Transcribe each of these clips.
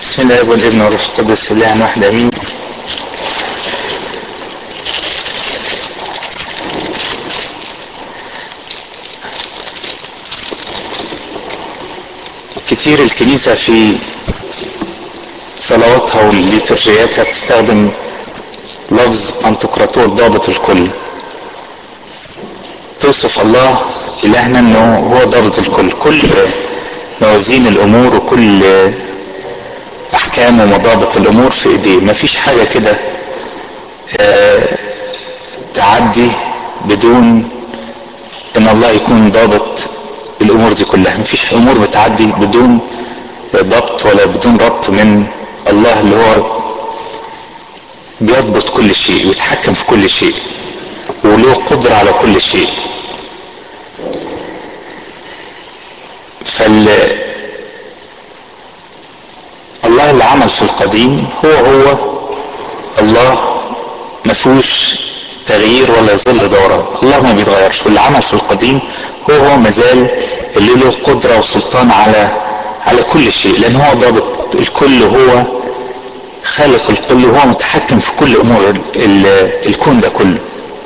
بسم الله والابن والروح القدس الله واحد امين كتير الكنيسة في صلواتها والليترجياتها بتستخدم لفظ أنتقراطور ضابط الكل توصف الله إلهنا أنه هو ضابط الكل كل موازين الأمور وكل أحكام ومضابط الأمور في إيديه مفيش حاجة كده آه تعدي بدون ان الله يكون ضابط الامور دي كلها مفيش امور بتعدي بدون ضبط ولا بدون ربط من الله اللي هو بيضبط كل شيء ويتحكم في كل شيء وله قدرة على كل شيء فال الله اللي عمل في القديم هو هو الله ما فيهوش تغيير ولا ظل دوران الله ما بيتغيرش واللي عمل في القديم هو هو مازال اللي له قدرة وسلطان على على كل شيء لان هو ضابط الكل هو خالق الكل وهو متحكم في كل امور ال ال الكون ده كله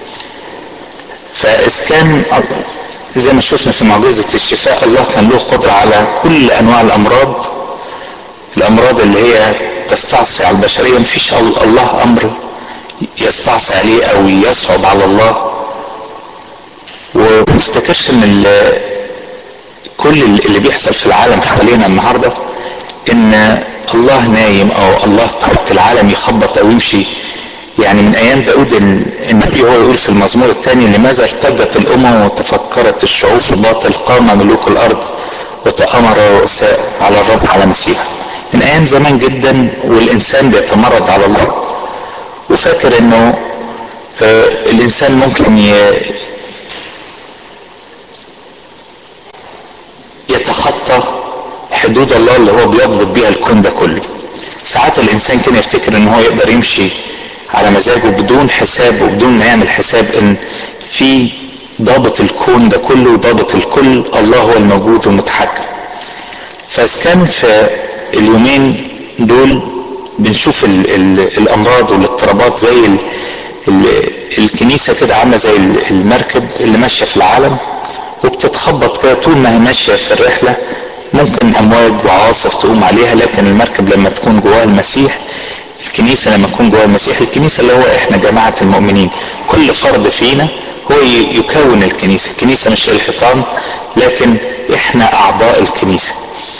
فاذا كان زي ما شفنا في معجزة الشفاء الله كان له قدرة على كل انواع الامراض الامراض اللي هي تستعصي على البشرية مفيش الله امر يستعصي عليه او يصعب على الله وما افتكرش ان كل اللي بيحصل في العالم حوالينا النهارده ان الله نايم او الله ترك العالم يخبط او يمشي يعني من ايام داود النبي هو يقول في المزمور الثاني لماذا ارتجت الامم وتفكرت الشعوب في الباطل قام ملوك الارض وتامر رؤساء على الرب على مسيحه من ايام زمان جدا والانسان بيتمرد على الله وفاكر انه آه الانسان ممكن يتخطى حدود الله اللي هو بيضبط بيها الكون ده كله ساعات الانسان كده يفتكر ان هو يقدر يمشي على مزاجه بدون حساب وبدون ما يعمل حساب ان في ضابط الكون ده كله ضابط الكل الله هو الموجود والمتحكم فاذا كان في اليومين دول بنشوف ال ال الامراض والاضطرابات زي ال ال الكنيسه كده عامله زي المركب اللي ماشيه في العالم وبتتخبط كده طول ما هي ماشيه في الرحله ممكن امواج وعواصف تقوم عليها لكن المركب لما تكون جواها المسيح الكنيسه لما تكون جواها المسيح الكنيسه اللي هو احنا جماعه المؤمنين كل فرد فينا هو يكون الكنيسه الكنيسه مش الحيطان لكن احنا اعضاء الكنيسه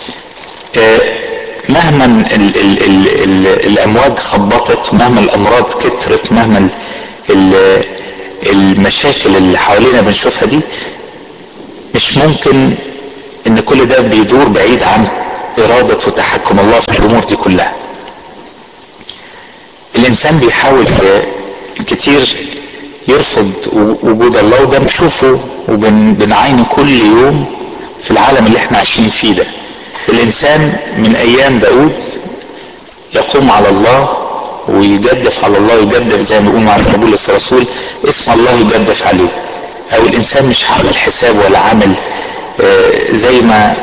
مهما ال ال ال ال الامواج خبطت مهما الامراض كترت مهما ال المشاكل اللي حوالينا بنشوفها دي مش ممكن ان كل ده بيدور بعيد عن ارادة وتحكم الله في الامور دي كلها الانسان بيحاول كتير يرفض وجود الله وده بنشوفه وبنعاينه كل يوم في العالم اللي احنا عايشين فيه ده الانسان من ايام داود يقوم على الله ويجدف على الله يجدف زي ما بيقول مع بولس الرسول اسم الله يجدف عليه او الانسان مش عامل حساب ولا عامل زي ما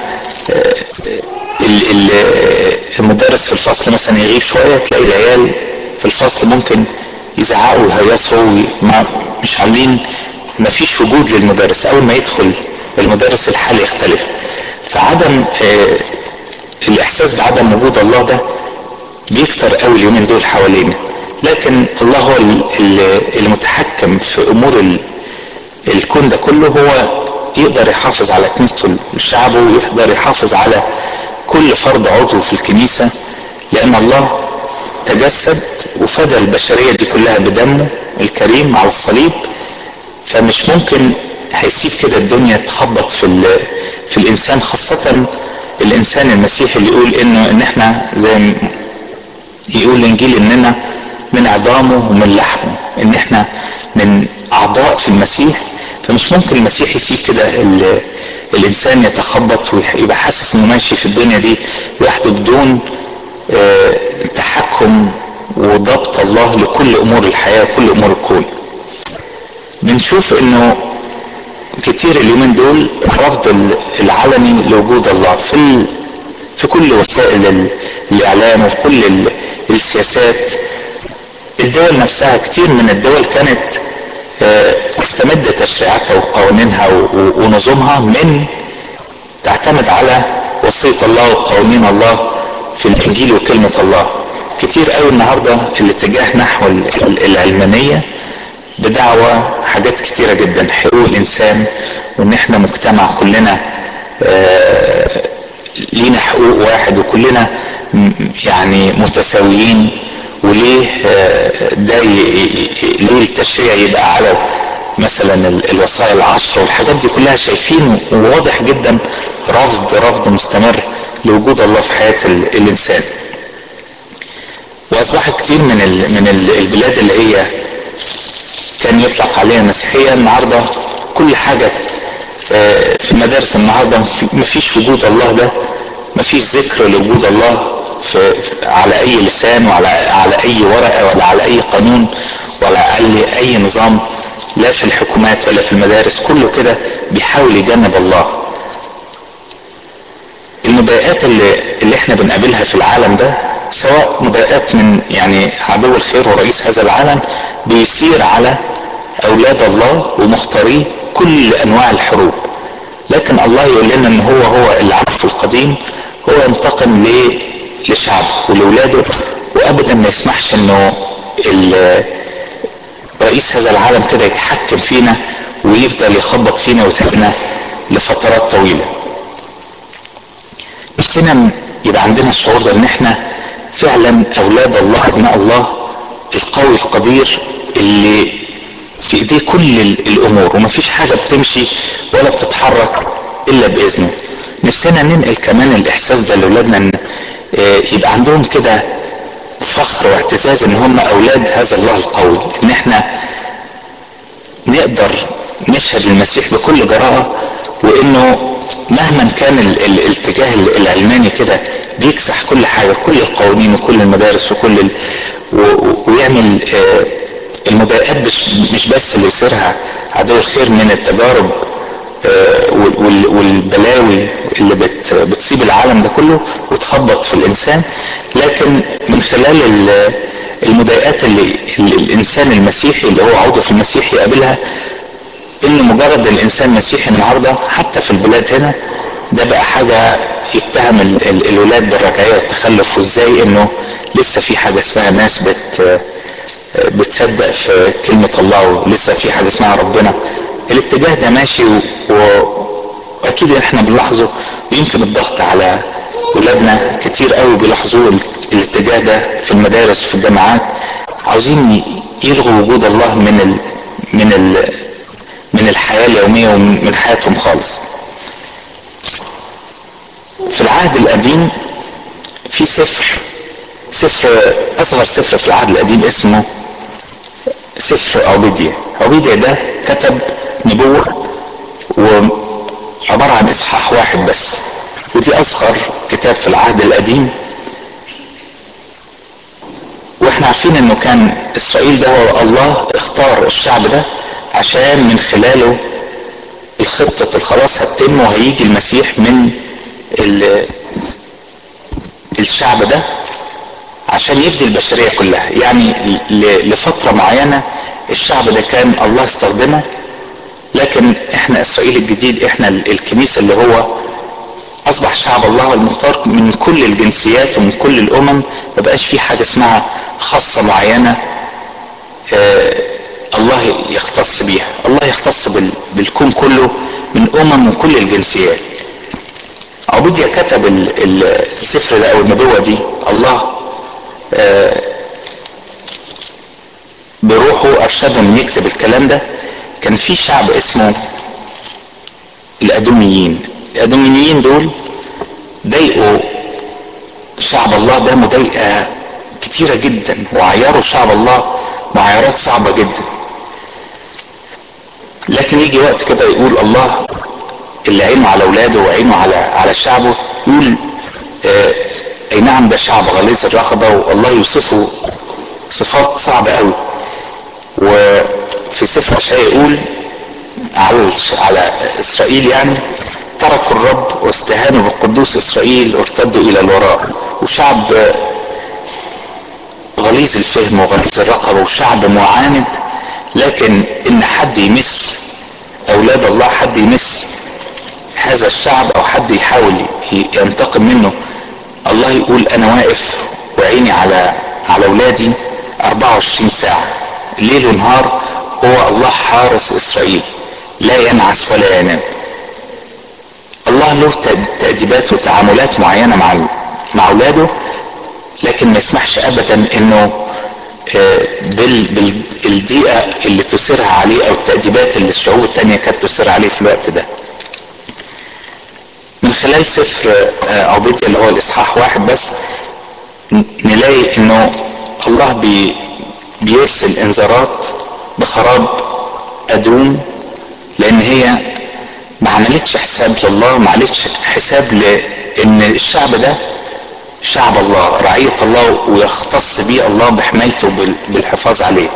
المدرس في الفصل مثلا يغيب شويه تلاقي العيال في الفصل ممكن يزعقوا ويهيصوا مش عاملين ما فيش وجود للمدرس اول ما يدخل المدرس الحال يختلف فعدم الاحساس بعدم وجود الله ده بيكتر قوي اليومين دول حوالينا لكن الله هو المتحكم في امور الكون ده كله هو يقدر يحافظ على كنيسته لشعبه ويقدر يحافظ على كل فرد عضو في الكنيسه لان الله تجسد وفدى البشريه دي كلها بدمه الكريم على الصليب فمش ممكن هيسيب كده الدنيا تخبط في في الانسان خاصه الانسان المسيحي اللي يقول انه ان احنا زي ما يقول الانجيل اننا من عظامه ومن لحمه ان احنا من اعضاء في المسيح فمش ممكن المسيح يسيب كده الانسان يتخبط ويبقى حاسس انه ماشي في الدنيا دي لوحده بدون تحكم وضبط الله لكل امور الحياه وكل امور الكون بنشوف انه كتير اليومين دول رفض العلني لوجود الله في في كل وسائل الاعلام وفي كل السياسات الدول نفسها كتير من الدول كانت تستمد تشريعاتها وقوانينها ونظامها من تعتمد على وصية الله وقوانين الله في الانجيل وكلمة الله كتير قوي النهاردة الاتجاه نحو العلمانية بدعوة حاجات كتيرة جدا حقوق الانسان وان احنا مجتمع كلنا لينا حقوق واحد وكلنا يعني متساويين وليه ده ليه التشريع يبقى على مثلا الوصايا العشر والحاجات دي كلها شايفين وواضح جدا رفض رفض مستمر لوجود الله في حياة الانسان واصبحت كتير من من البلاد اللي هي كان يطلق عليها مسيحية النهاردة كل حاجة في المدارس النهاردة مفيش وجود الله ده مفيش ذكر لوجود الله في على اي لسان وعلى على اي ورقة ولا على اي قانون ولا على اي نظام لا في الحكومات ولا في المدارس كله كده بيحاول يجنب الله المضايقات اللي, اللي احنا بنقابلها في العالم ده سواء مضايقات من يعني عدو الخير ورئيس هذا العالم بيسير على اولاد الله ومختاريه كل انواع الحروب لكن الله يقول لنا ان هو هو اللي عارف القديم هو ينتقم لشعبه ولاولاده وابدا ما يسمحش انه رئيس هذا العالم كده يتحكم فينا ويفضل يخبط فينا ويتعبنا لفترات طويله نفسنا يبقى عندنا الشعور ده ان احنا فعلا اولاد الله ابناء الله القوي القدير اللي في ايديه كل الامور ومفيش حاجه بتمشي ولا بتتحرك الا باذنه نفسنا ننقل كمان الاحساس ده لاولادنا ان يبقى عندهم كده فخر واعتزاز ان هم اولاد هذا الله القوي ان احنا نقدر نشهد المسيح بكل جراءة وانه مهما كان ال ال الاتجاه العلماني كده بيكسح كل حاجة كل القوانين وكل المدارس وكل ال ويعمل المضايقات مش, مش بس اللي يصيرها عدو الخير من التجارب والبلاوي اللي بت بتصيب العالم ده كله وتخبط في الانسان لكن من خلال المضايقات اللي الانسان المسيحي اللي هو عضو في المسيح يقابلها ان مجرد الانسان مسيحي النهارده حتى في البلاد هنا ده بقى حاجه يتهم الولاد بالرجعيه والتخلف وازاي انه لسه في حاجه اسمها ناس بت بتصدق في كلمه الله ولسه في حاجه اسمها ربنا الاتجاه ده ماشي واكيد احنا بنلاحظه ويمكن الضغط على ولادنا كتير قوي بيلاحظوا الاتجاه ده في المدارس وفي الجامعات عاوزين يلغوا وجود الله من ال من ال من الحياه اليوميه ومن حياتهم خالص في العهد القديم في سفر سفر اصغر سفر في العهد القديم اسمه سفر عبيدية عبيدية ده كتب نبوة وعبارة عن اصحاح واحد بس ودي اصغر كتاب في العهد القديم واحنا عارفين انه كان اسرائيل ده هو الله اختار الشعب ده عشان من خلاله الخطة الخلاص هتتم وهيجي المسيح من الشعب ده عشان يفدي البشرية كلها يعني لفترة معينة الشعب ده كان الله استخدمه لكن احنا اسرائيل الجديد احنا الكنيسة اللي هو اصبح شعب الله المختار من كل الجنسيات ومن كل الامم ما بقاش في حاجة اسمها خاصة معينة اه الله يختص بيها الله يختص بالكون كله من امم من كل الجنسيات عبودية كتب السفر ده او النبوة دي الله اه بروحه ارشدهم يكتب الكلام ده كان في شعب اسمه الادوميين الادوميين دول ضايقوا شعب الله ده مضايقه كتيره جدا وعيروا شعب الله معايرات صعبه جدا لكن يجي وقت كده يقول الله اللي عينه على اولاده وعينه على على شعبه يقول آه اي نعم ده شعب غليظ الرقبه والله يوصفه صفات صعبه قوي وفي سفر اشعياء يقول على على اسرائيل يعني تركوا الرب واستهانوا بقدوس اسرائيل وارتدوا الى الوراء وشعب غليظ الفهم وغليظ الرقبة وشعب معاند لكن ان حد يمس اولاد الله حد يمس هذا الشعب او حد يحاول ينتقم منه الله يقول انا واقف وعيني على على اولادي 24 ساعة ليل ونهار هو الله حارس اسرائيل لا ينعس ولا ينام الله له تأديبات وتعاملات معينة مع مع اولاده لكن ما يسمحش ابدا انه بالدقيقة اللي تسرها عليه او التأديبات اللي الشعوب التانية كانت تسر عليه في الوقت ده من خلال سفر عبيدية اللي هو الاصحاح واحد بس نلاقي انه الله بي بيرسل انذارات بخراب ادوم لان هي ما عملتش حساب لله ما عملتش حساب لان الشعب ده شعب الله رعية الله ويختص بيه الله بحمايته بالحفاظ عليه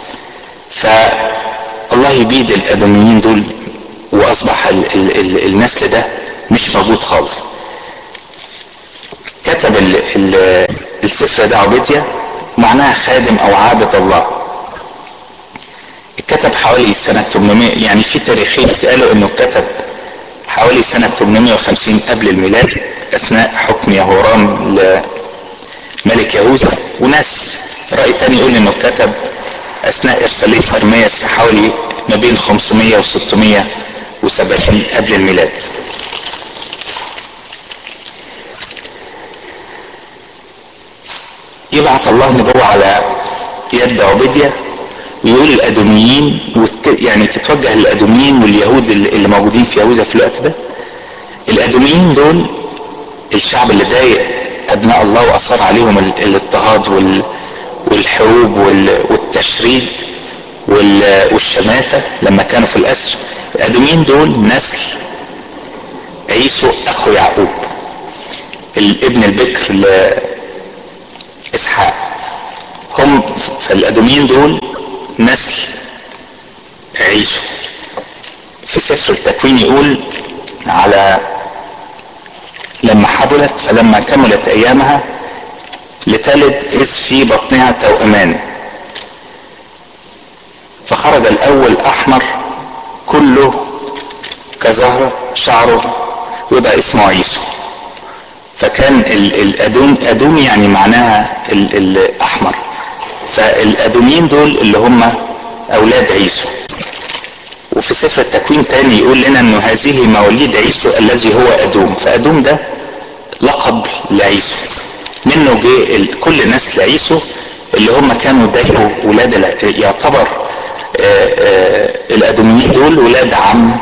فالله يبيد الادميين دول واصبح ال ال ال النسل ده مش موجود خالص كتب ال ال السفر ده عبيديا معناها خادم او عابد الله اتكتب حوالي سنة 800 يعني في تاريخين اتقالوا انه اتكتب حوالي سنة 850 قبل الميلاد اثناء حكم يهورام لملك يهوذا وناس رأي تاني يقول انه اتكتب اثناء ارسالية ارمياس حوالي ما بين 500 و 670 قبل الميلاد يبعت الله نبوة على يد عبيدية ويقول الادوميين يعني تتوجه للادوميين واليهود اللي موجودين في يهوذا في الوقت ده الادوميين دول الشعب اللي ضايق ابناء الله واثر عليهم الاضطهاد والحروب والتشريد والشماتة لما كانوا في الاسر الادوميين دول نسل عيسو اخو يعقوب الابن البكر لاسحاق هم فالادوميين دول نسل عيسو في سفر التكوين يقول على لما حبلت فلما كملت ايامها لتلد اذ في بطنها توأمان فخرج الاول احمر كله كزهرة شعره يدعى اسمه عيسو فكان الادوم ادوم يعني معناها الاحمر فالادوميين دول اللي هم اولاد عيسو وفي سفر التكوين تاني يقول لنا انه هذه مواليد عيسو الذي هو ادوم فادوم ده لقب لعيسو منه جه كل نسل عيسو اللي هم كانوا ضايقوا ولاد يعتبر الادوميين دول ولاد عم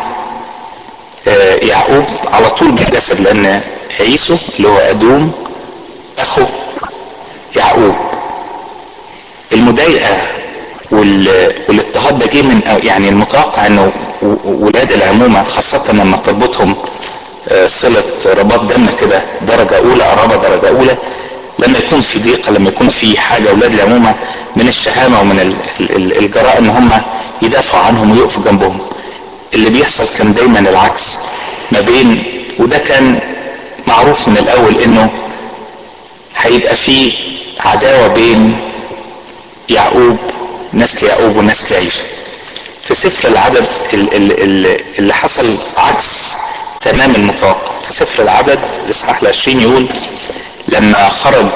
يعقوب على طول بالجسد لان عيسو اللي هو ادوم اخو يعقوب المضايقه والاضطهاد ده جه من يعني المتوقع انه ولاد العمومه خاصه لما تربطهم صله رباط دم كده درجه اولى قرابه درجه اولى لما يكون في ضيقه لما يكون في حاجه اولاد العمومه من الشهامه ومن الجراء ان هم يدافعوا عنهم ويقفوا جنبهم اللي بيحصل كان دايما العكس ما بين وده كان معروف من الاول انه هيبقى في عداوه بين يعقوب نسل يعقوب ونسل عيسى في سفر العدد اللي حصل عكس تمام المتوقع في سفر العدد الاصحاح العشرين يقول لما خرج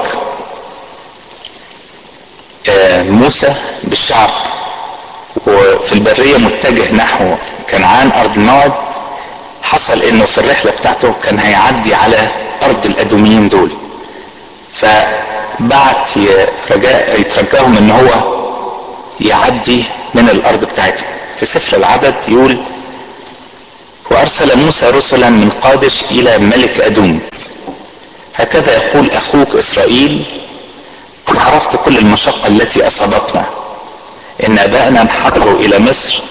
موسى بالشعب وفي البرية متجه نحو كنعان أرض الموعد حصل انه في الرحلة بتاعته كان هيعدي على أرض الأدوميين دول فبعت رجاء يترجاهم ان هو يعدي من الأرض بتاعتهم في سفر العدد يقول وأرسل موسى رسلا من قادش إلى ملك أدوم هكذا يقول أخوك إسرائيل عرفت كل المشقة التي أصابتنا إن أبائنا انحدروا إلى مصر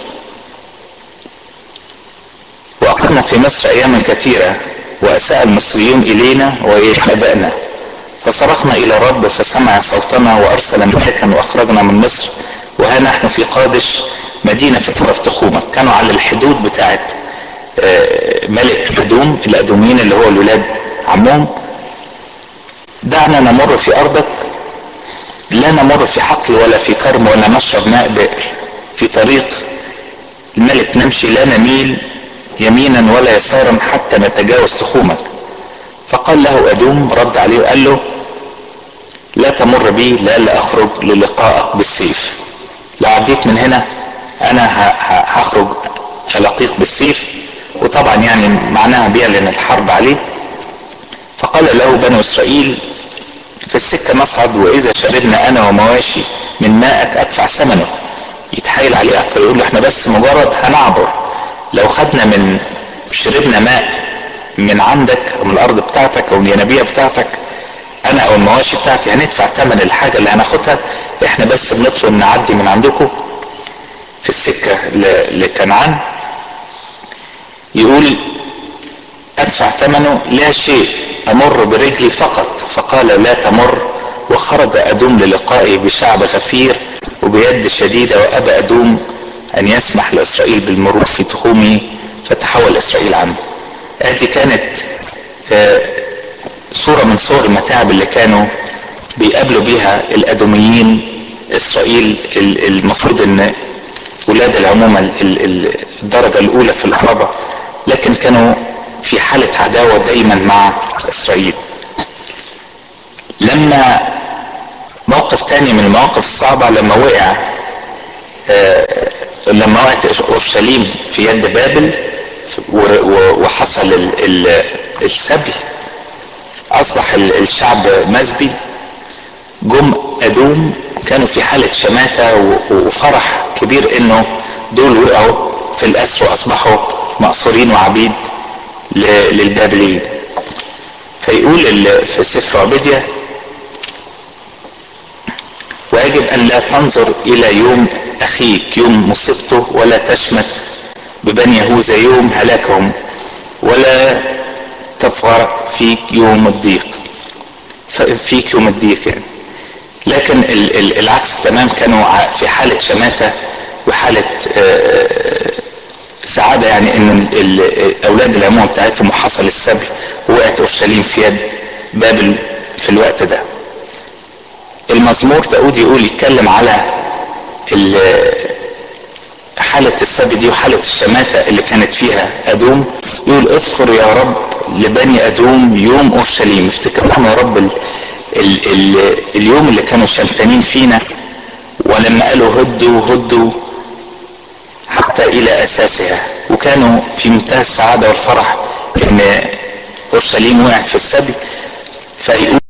وأقمنا في مصر أياما كثيرة وأساء المصريون إلينا وإلى آبائنا فصرخنا إلى الرب فسمع صوتنا وأرسل ملكا وأخرجنا من مصر وها نحن في قادش مدينة في طرف تخومة كانوا على الحدود بتاعت ملك أدوم الأدوميين اللي هو الولاد عمهم دعنا نمر في ارضك لا نمر في حقل ولا في كرم ولا نشرب ماء بئر في طريق الملك نمشي لا نميل يمينا ولا يسارا حتى نتجاوز تخومك فقال له ادوم رد عليه وقال له لا تمر بي لا لا اخرج للقائك بالسيف لو عديت من هنا انا هخرج الاقيك بالسيف وطبعا يعني معناها بيعلن الحرب عليه فقال له بنو اسرائيل في السكة نصعد واذا شربنا انا ومواشي من ماءك ادفع ثمنه يتحايل عليه اكثر يقول له احنا بس مجرد هنعبر لو خدنا من شربنا ماء من عندك او من الارض بتاعتك او من الينابيع بتاعتك انا او المواشي بتاعتي هندفع ثمن الحاجة اللي هناخدها احنا بس بنطلب نعدي من عندكم في السكة لكنعان يقول ادفع ثمنه لا شيء امر برجلي فقط فقال لا تمر وخرج ادوم للقائه بشعب غفير وبيد شديده وابى ادوم ان يسمح لاسرائيل بالمرور في تخومه فتحول اسرائيل عنه ادي كانت صوره من صور المتاعب اللي كانوا بيقابلوا بيها الادوميين اسرائيل المفروض ان ولاد العمومة الدرجة الاولى في القرابة لكن كانوا في حالة عداوة دايما مع اسرائيل لما موقف تاني من المواقف الصعبة لما وقع آه لما وقعت اورشليم في يد بابل وحصل ال ال السبي اصبح الشعب مسبي جم ادوم كانوا في حالة شماتة وفرح كبير انه دول وقعوا في الاسر واصبحوا مأسورين وعبيد للبابليين فيقول في سفر عبيديا ويجب ان لا تنظر الى يوم اخيك يوم مصيبته ولا تشمت ببني يهوذا يوم هلاكهم ولا تفغر فيك يوم الضيق فيك يوم الضيق يعني لكن ال ال العكس تمام كانوا في حالة شماتة وحالة سعادة يعني ان اولاد العموم بتاعتهم وحصل السبي ووقعت اورشليم في يد بابل في الوقت ده المزمور داود يقول يتكلم على حالة السبي دي وحالة الشماتة اللي كانت فيها أدوم يقول اذكر يا رب لبني أدوم يوم أورشليم افتكر لهم يا رب ال ال ال اليوم اللي كانوا شمتانين فينا ولما قالوا هدوا هدوا حتى إلى أساسها وكانوا في منتهى السعادة والفرح إن أورشليم وقعت في السبي فيقول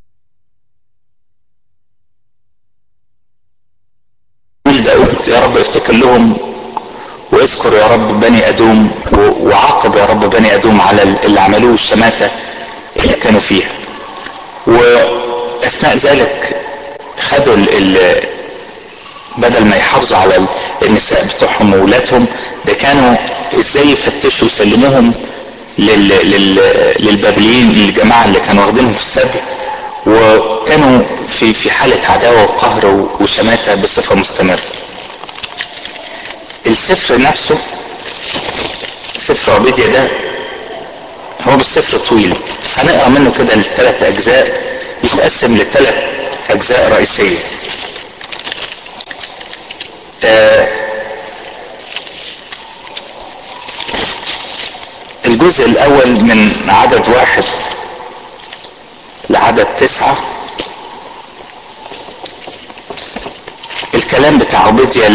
داود يا رب افتكر لهم واذكر يا رب بني ادوم وعاقب يا رب بني ادوم على اللي عملوه الشماتة اللي كانوا فيها واثناء ذلك خدوا ال بدل ما يحافظوا على النساء بتوعهم وولادهم ده كانوا ازاي يفتشوا ويسلموهم لل لل للبابليين الجماعة اللي كانوا واخدينهم في السبي وكانوا في في حالة عداوة وقهر وشماتة بصفة مستمرة السفر نفسه سفر عبيديا ده هو بالسفر طويل هنقرا منه كده لثلاث اجزاء يتقسم لثلاث اجزاء رئيسيه آه الجزء الاول من عدد واحد لعدد تسعة الكلام بتاع عبيديا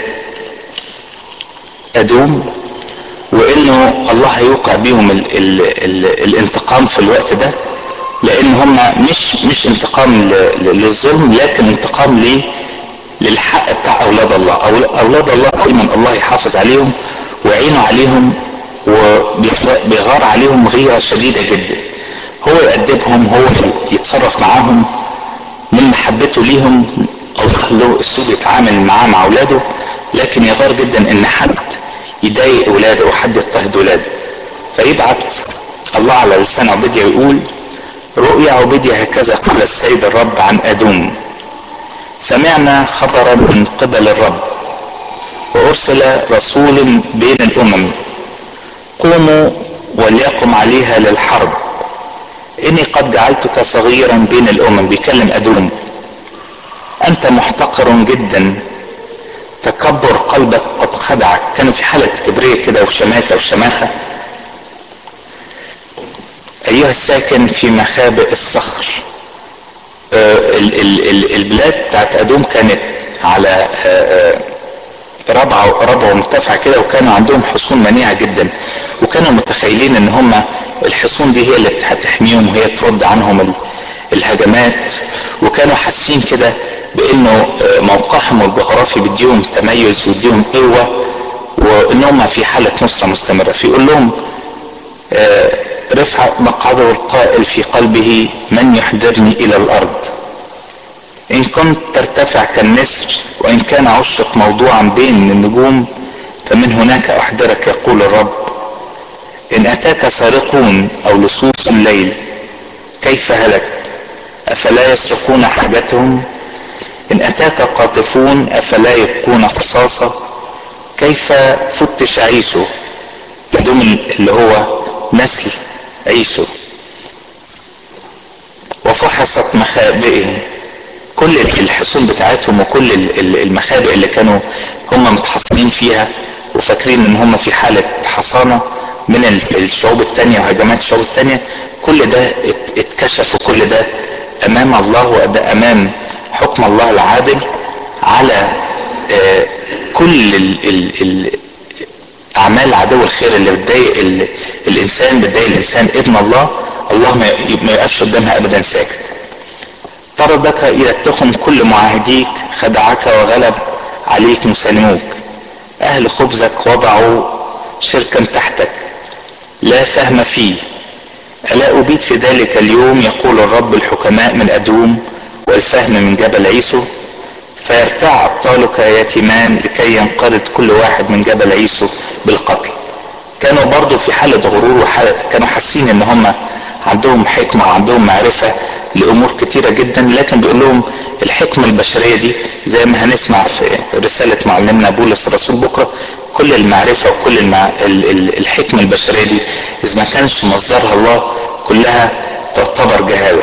لأدوم وانه الله هيوقع بيهم ال ال ال الانتقام في الوقت ده لان هم مش مش انتقام للظلم لكن انتقام ليه للحق بتاع اولاد الله أو اولاد الله دايما الله يحافظ عليهم ويعينه عليهم وبيغار عليهم غيرة شديدة جدا هو يأدبهم هو يتصرف معاهم من محبته ليهم الله له اسلوب يتعامل معاه مع اولاده لكن يغار جدا ان حد يضايق ولاده او حد يضطهد ولاده فيبعت الله على لسان عبيديا يقول رؤيا عبيديا هكذا قال السيد الرب عن ادوم سمعنا خبرا من قبل الرب وارسل رسول بين الامم قوموا وليقم عليها للحرب إني قد جعلتك صغيرا بين الأمم بيكلم أدوم أنت محتقر جدا تكبر قلبك قد خدعك كانوا في حالة كبرية كده وشماتة وشماخة أيها الساكن في مخابئ الصخر ال ال ال البلاد بتاعت أدوم كانت على ربع ربع مرتفع كده وكانوا عندهم حصون منيعة جدا وكانوا متخيلين ان هم الحصون دي هي اللي هتحميهم وهي ترد عنهم الهجمات وكانوا حاسين كده بانه موقعهم الجغرافي بيديهم تميز ويديهم قوة وان هم في حالة نصرة مستمرة فيقول لهم رفع مقعده القائل في قلبه من يحضرني الى الارض ان كنت ترتفع كالنسر وان كان عشق موضوعا بين النجوم فمن هناك احضرك يقول الرب ان اتاك سارقون او لصوص الليل كيف هلك افلا يسرقون حاجتهم ان اتاك قاطفون افلا يبقون قصاصة كيف فتش عيسو يدوم اللي هو نسل عيسو وفحصت مخابئهم كل الحصون بتاعتهم وكل المخابئ اللي كانوا هم متحصنين فيها وفاكرين ان هم في حالة حصانة من الشعوب التانية وهجمات الشعوب التانية كل ده اتكشف وكل ده امام الله وده امام حكم الله العادل على كل ال ال ال اعمال عدو الخير اللي بتضايق الانسان بتضايق الانسان ابن الله الله ما يقفش قدامها ابدا ساكت طردك الى التخم كل معاهديك خدعك وغلب عليك مسالموك اهل خبزك وضعوا شركا تحتك لا فهم فيه الا ابيد في ذلك اليوم يقول الرب الحكماء من ادوم والفهم من جبل عيسو فيرتاع ابطالك يتيمان لكي ينقرض كل واحد من جبل عيسو بالقتل كانوا برضو في حالة غرور وحالة كانوا حاسين ان هم عندهم حكمة وعندهم معرفة لامور كتيرة جدا لكن بيقول لهم الحكمة البشرية دي زي ما هنسمع في رسالة معلمنا بولس الرسول بكرة كل المعرفة وكل المع... ال... ال... الحكمة البشرية دي اذا ما كانش مصدرها الله كلها تعتبر جهالة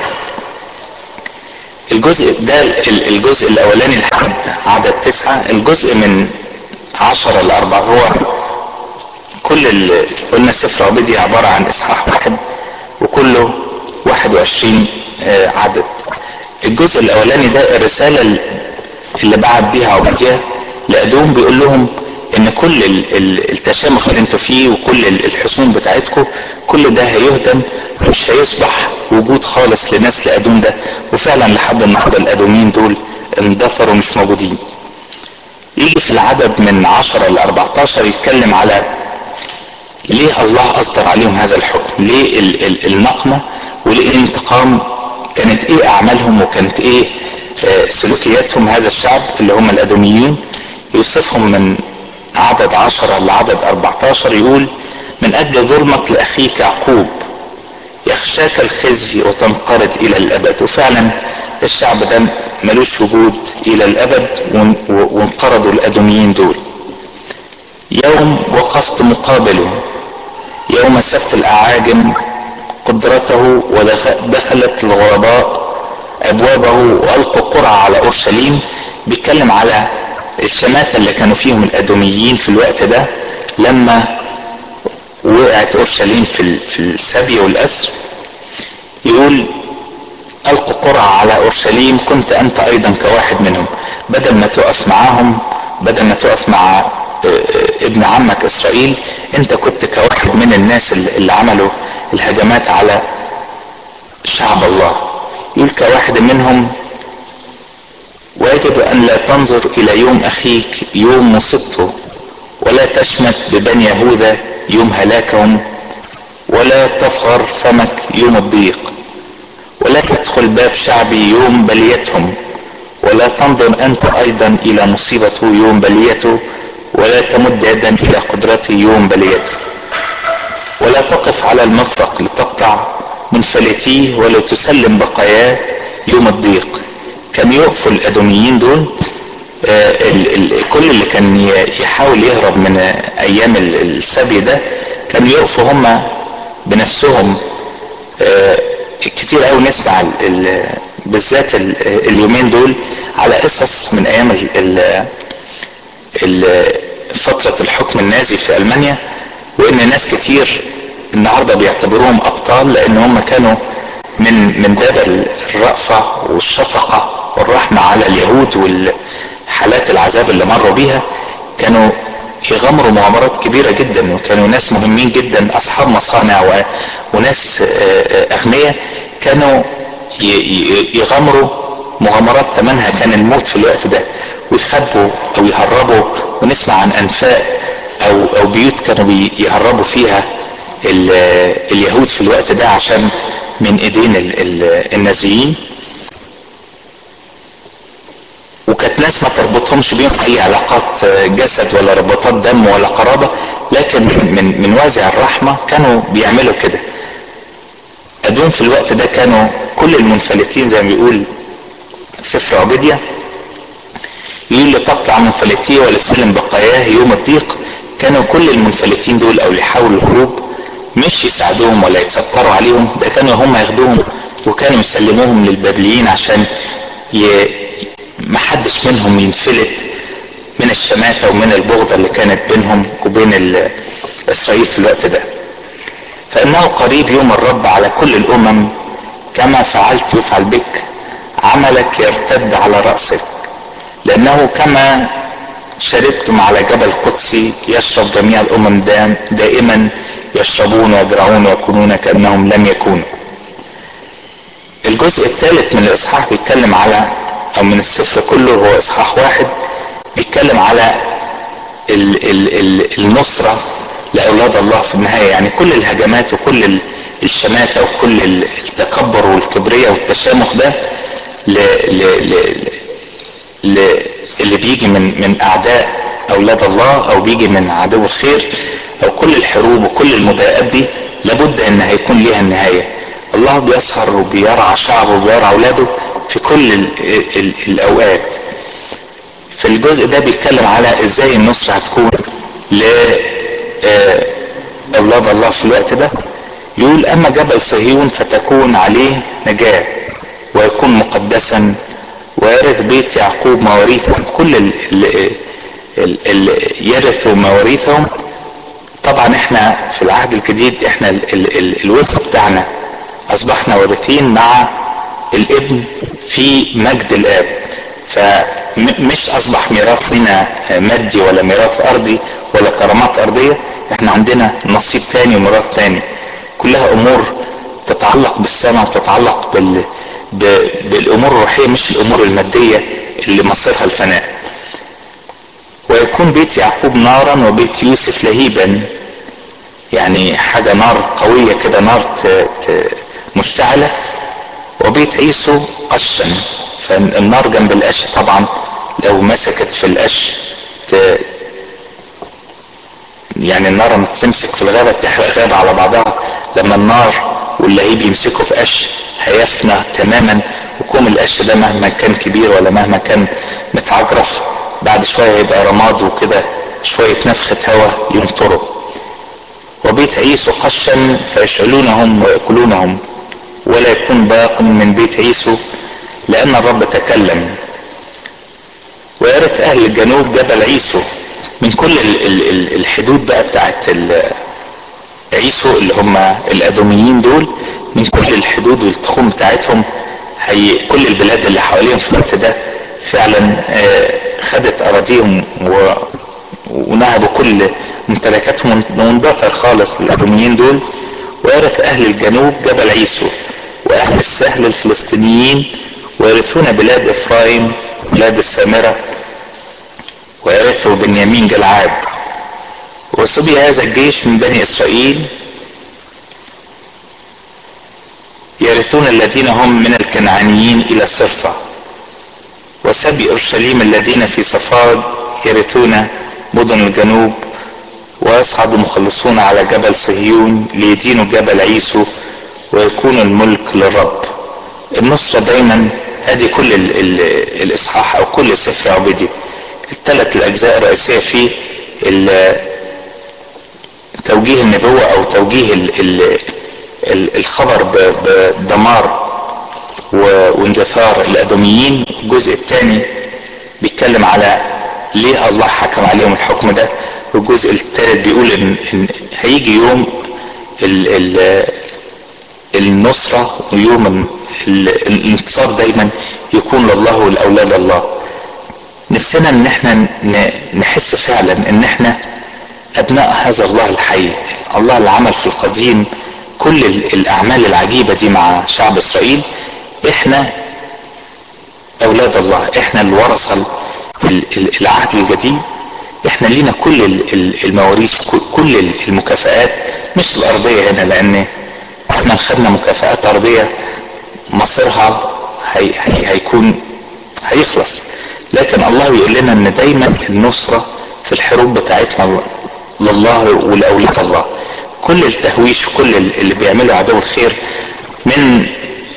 الجزء ده الجزء الاولاني لحد عدد تسعة الجزء من عشرة لأربعة هو كل اللي قلنا سفر عبيدي عبارة عن إصحاح واحد وكله واحد وعشرين عدد الجزء الأولاني ده الرسالة اللي بعت بيها عبيدية لأدوم بيقول لهم إن كل التشامخ اللي انتوا فيه وكل الحصون بتاعتكم كل ده هيهدم مش هيصبح وجود خالص لنسل أدوم ده وفعلا لحد النهارده الأدوميين دول اندثروا مش موجودين يجي في العدد من 10 ل 14 يتكلم على ليه الله اصدر عليهم هذا الحكم ليه ال ال النقمة وليه الانتقام كانت ايه اعمالهم وكانت ايه آه سلوكياتهم هذا الشعب اللي هم الادوميين يوصفهم من عدد 10 لعدد 14 يقول من اجل ظلمك لاخيك يعقوب يخشاك الخزي وتنقرض الى الابد وفعلا الشعب ده ملوش وجود الى الابد وانقرضوا الادوميين دول يوم وقفت مقابله يوم سبت الاعاجم قدرته ودخلت الغرباء ابوابه والقوا قرعة على اورشليم بيتكلم على الشماتة اللي كانوا فيهم الادوميين في الوقت ده لما وقعت اورشليم في في السبي والاسر يقول القوا قرعة على اورشليم كنت انت ايضا كواحد منهم بدل ما تقف معاهم بدل ما تقف مع ابن عمك اسرائيل انت كنت كواحد من الناس اللي عملوا الهجمات على شعب الله يقول كواحد منهم ويجب ان لا تنظر الى يوم اخيك يوم مصبته ولا تشمت ببني يهوذا يوم هلاكهم ولا تفغر فمك يوم الضيق ولا تدخل باب شعبي يوم بليتهم ولا تنظر انت ايضا الى مصيبته يوم بليته ولا تمد يدا الى قدرته يوم بليته ولا تقف على المفرق لتقطع منفلتيه ولا تسلم بقاياه يوم الضيق كان يقفوا الادوميين دول آه ال ال كل اللي كان يحاول يهرب من ايام السبي ده كانوا يقفوا هم بنفسهم آه كتير قوي نسمع ال ال بالذات ال اليومين دول على قصص من ايام ال ال فترة الحكم النازي في المانيا وان ناس كتير النهاردة بيعتبروهم ابطال لان هم كانوا من من باب الرأفة والشفقة والرحمة على اليهود والحالات العذاب اللي مروا بيها كانوا يغامروا مغامرات كبيرة جدا وكانوا ناس مهمين جدا أصحاب مصانع وناس أغنياء كانوا يغامروا مغامرات ثمنها كان الموت في الوقت ده ويخبوا أو يهربوا ونسمع عن أنفاق أو أو بيوت كانوا بيهربوا فيها اليهود في الوقت ده عشان من ايدين النازيين وكانت ناس ما تربطهمش بيهم اي علاقات جسد ولا رباطات دم ولا قرابة لكن من من وازع الرحمة كانوا بيعملوا كده ادوم في الوقت ده كانوا كل المنفلتين زي ما بيقول سفر عبيدية يقول لتقطع منفلتيه ولا تسلم بقاياه يوم الضيق كانوا كل المنفلتين دول او اللي حاولوا الخروج مش يساعدوهم ولا يتستروا عليهم ده كانوا هم ياخدوهم وكانوا يسلموهم للبابليين عشان ي... محدش منهم ينفلت من الشماتة ومن البغضة اللي كانت بينهم وبين ال... إسرائيل في الوقت ده فإنه قريب يوم الرب على كل الأمم كما فعلت يفعل بك عملك يرتد على رأسك لأنه كما شربتم على جبل قدسي يشرب جميع الأمم دام دائما يشربون ويجرعون ويكونون كأنهم لم يكونوا الجزء الثالث من الإصحاح بيتكلم على أو من السفر كله هو إصحاح واحد بيتكلم على ال ال ال النصرة لأولاد الله في النهاية يعني كل الهجمات وكل الشماتة وكل التكبر والكبرية والتشامخ ده ل ل ل ل اللي بيجي من من أعداء أولاد الله أو بيجي من عدو الخير او كل الحروب وكل المضايقات دي لابد ان هيكون ليها النهايه الله بيسهر وبيرعى شعبه وبيرعى اولاده في كل ال ال الاوقات في الجزء ده بيتكلم على ازاي النصرة هتكون ل اولاد الله في الوقت ده يقول اما جبل صهيون فتكون عليه نجاة ويكون مقدسا ويرث بيت يعقوب مواريثهم كل ال ال ال يرثوا مواريثهم طبعا احنا في العهد الجديد احنا ال ال ال الوث بتاعنا اصبحنا وارثين مع الابن في مجد الاب فمش اصبح ميراث لنا مادي ولا ميراث ارضي ولا كرامات ارضية احنا عندنا نصيب تاني وميراث تاني كلها امور تتعلق بالسماء وتتعلق بال بالامور الروحية مش الامور المادية اللي مصيرها الفناء ويكون بيت يعقوب نارا وبيت يوسف لهيبا يعني حاجة نار قوية كده نار ت... ت... مشتعلة وبيت عيسو قشا فالنار جنب القش طبعا لو مسكت في القش ت... يعني النار لما تمسك في الغابة تحرق غابة على بعضها لما النار واللهيب يمسكوا في قش هيفنى تماما وكوم القش ده مهما كان كبير ولا مهما كان متعجرف بعد شوية يبقى رماد وكده شوية نفخة هواء ينطروا وبيت عيسو قشا فيشعلونهم ويأكلونهم ولا يكون باق من بيت عيسو لأن الرب تكلم ويرث أهل الجنوب جبل عيسو من كل ال ال ال الحدود بقى بتاعت عيسو اللي هم الأدوميين دول من كل الحدود والتخوم بتاعتهم هي كل البلاد اللي حواليهم في الوقت ده فعلا خدت أراضيهم و ونهبوا كل ممتلكاتهم واندثر خالص الأدوميين دول ويرث أهل الجنوب جبل عيسو وأهل السهل الفلسطينيين ويرثون بلاد إفرايم بلاد السامرة ويرثوا بنيامين جلعاد وسبي هذا الجيش من بني إسرائيل يرثون الذين هم من الكنعانيين إلى الصرفة وسبي أورشليم الذين في صفاد يرثون مدن الجنوب ويصعد مخلصون على جبل صهيون ليدينوا جبل عيسو ويكون الملك للرب النصرة دايما هذه كل ال ال الإصحاح أو كل سفر عبيدي الثلاث الأجزاء الرئيسية فيه توجيه النبوة أو توجيه ال ال الخبر بدمار واندثار الادوميين الجزء الثاني بيتكلم على ليه الله حكم عليهم الحكم ده والجزء الثالث بيقول ان, إن هيجي يوم ال ال النصرة ويوم الانتصار دايما يكون لله والاولاد الله نفسنا ان احنا نحس فعلا ان احنا ابناء هذا الله الحي الله اللي عمل في القديم كل الاعمال العجيبة دي مع شعب اسرائيل احنا اولاد الله احنا الورثة العهد الجديد احنا لينا كل المواريث كل المكافآت مش الارضية هنا لان احنا خدنا مكافآت ارضية مصيرها هي هي هيكون هيخلص لكن الله بيقول لنا ان دايما النصرة في الحروب بتاعتنا لله ولأولاد الله كل التهويش وكل اللي بيعمله عدو الخير من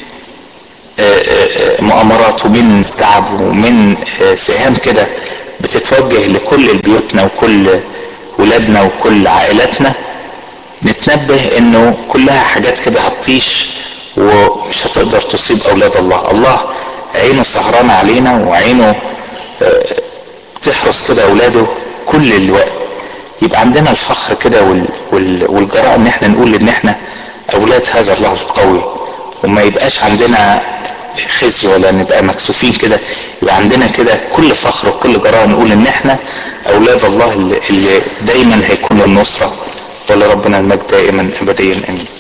مؤامرات ومن تعب ومن سهام كده بتتوجه لكل بيوتنا وكل ولادنا وكل عائلاتنا نتنبه انه كلها حاجات كده هتطيش ومش هتقدر تصيب اولاد الله الله عينه سهرانة علينا وعينه تحرس كده اولاده كل الوقت يبقى عندنا الفخر كده وال وال والجراءة ان احنا نقول ان احنا اولاد هذا الله القوي وما يبقاش عندنا خزي ولا نبقى مكسوفين كده يبقى عندنا كده كل فخر وكل جراءة نقول ان احنا اولاد الله اللي, اللي دايما هيكون النصرة ولربنا المجد دائما ابديا امين